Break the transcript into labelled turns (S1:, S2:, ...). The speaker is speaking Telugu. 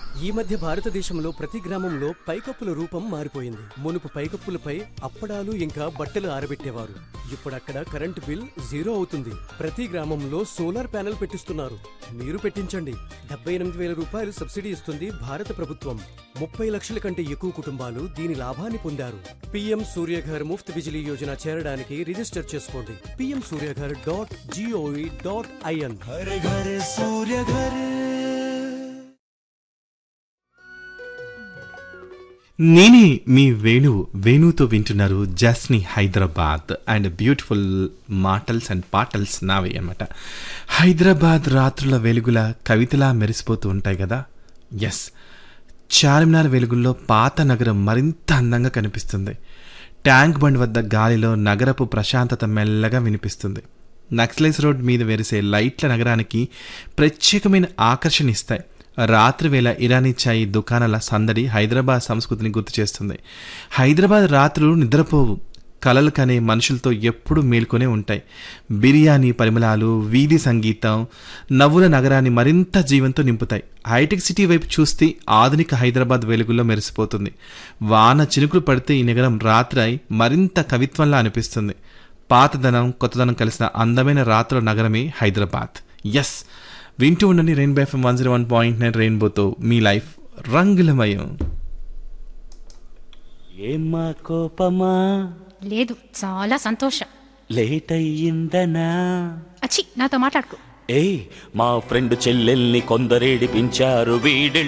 S1: ఈ మధ్య భారతదేశంలో ప్రతి గ్రామంలో పైకప్పుల రూపం మారిపోయింది మునుపు పైకప్పులపై అప్పడాలు ఇంకా బట్టలు ఆరబెట్టేవారు ఇప్పుడు అక్కడ కరెంటు బిల్ జీరో అవుతుంది ప్రతి గ్రామంలో సోలార్ ప్యానెల్ పెట్టిస్తున్నారు మీరు పెట్టించండి డెబ్బై ఎనిమిది వేల రూపాయలు సబ్సిడీ ఇస్తుంది భారత ప్రభుత్వం ముప్పై లక్షల కంటే ఎక్కువ కుటుంబాలు దీని లాభాన్ని పొందారు పీఎం సూర్యఘర్ ముఫ్త్ బిజిలీ యోజన చేరడానికి రిజిస్టర్ చేసుకోండి PM Suryaghar dot GOV dot IN
S2: घर घर सूर्य घर
S3: నేనే మీ వేణు వేణుతో వింటున్నారు జస్ని హైదరాబాద్ అండ్ బ్యూటిఫుల్ మాటల్స్ అండ్ పాటల్స్ నావే అన్నమాట హైదరాబాద్ రాత్రుల వెలుగుల కవితలా మెరిసిపోతూ ఉంటాయి కదా ఎస్ చార్మినార్ వెలుగుల్లో పాత నగరం మరింత అందంగా కనిపిస్తుంది ట్యాంక్ బండ్ వద్ద గాలిలో నగరపు ప్రశాంతత మెల్లగా వినిపిస్తుంది నక్సలైస్ రోడ్ మీద వెరిసే లైట్ల నగరానికి ప్రత్యేకమైన ఆకర్షణ ఇస్తాయి రాత్రి వేళ ఇరానీ చాయ్ దుకాణాల సందడి హైదరాబాద్ సంస్కృతిని గుర్తు చేస్తుంది హైదరాబాద్ రాత్రులు నిద్రపోవు కలలు కనే మనుషులతో ఎప్పుడూ మేల్కొనే ఉంటాయి బిర్యానీ పరిమళాలు వీధి సంగీతం నవ్వుల నగరాన్ని మరింత జీవంతో నింపుతాయి హైటెక్ సిటీ వైపు చూస్తే ఆధునిక హైదరాబాద్ వెలుగుల్లో మెరిసిపోతుంది వాన చినుకులు పడితే ఈ నగరం రాత్రి మరింత కవిత్వంలా అనిపిస్తుంది పాతదనం కొత్తదనం కలిసిన అందమైన రాత్రుల నగరమే హైదరాబాద్ ఎస్ వింటూ ఉండండి rainbow FM one zero one point nine రెయిన్బోతో మీ లైఫ్ రంగులమయం
S2: ఏమ్మా కోపమా
S4: లేదు చాలా సంతోషం
S2: లేట్ అయ్యిందనా
S4: అచ్చి నాతో మాట్లాడుకో
S2: ఏ మా ఫ్రెండ్ చెల్లెల్ని కొందరేడిపించారు వీడి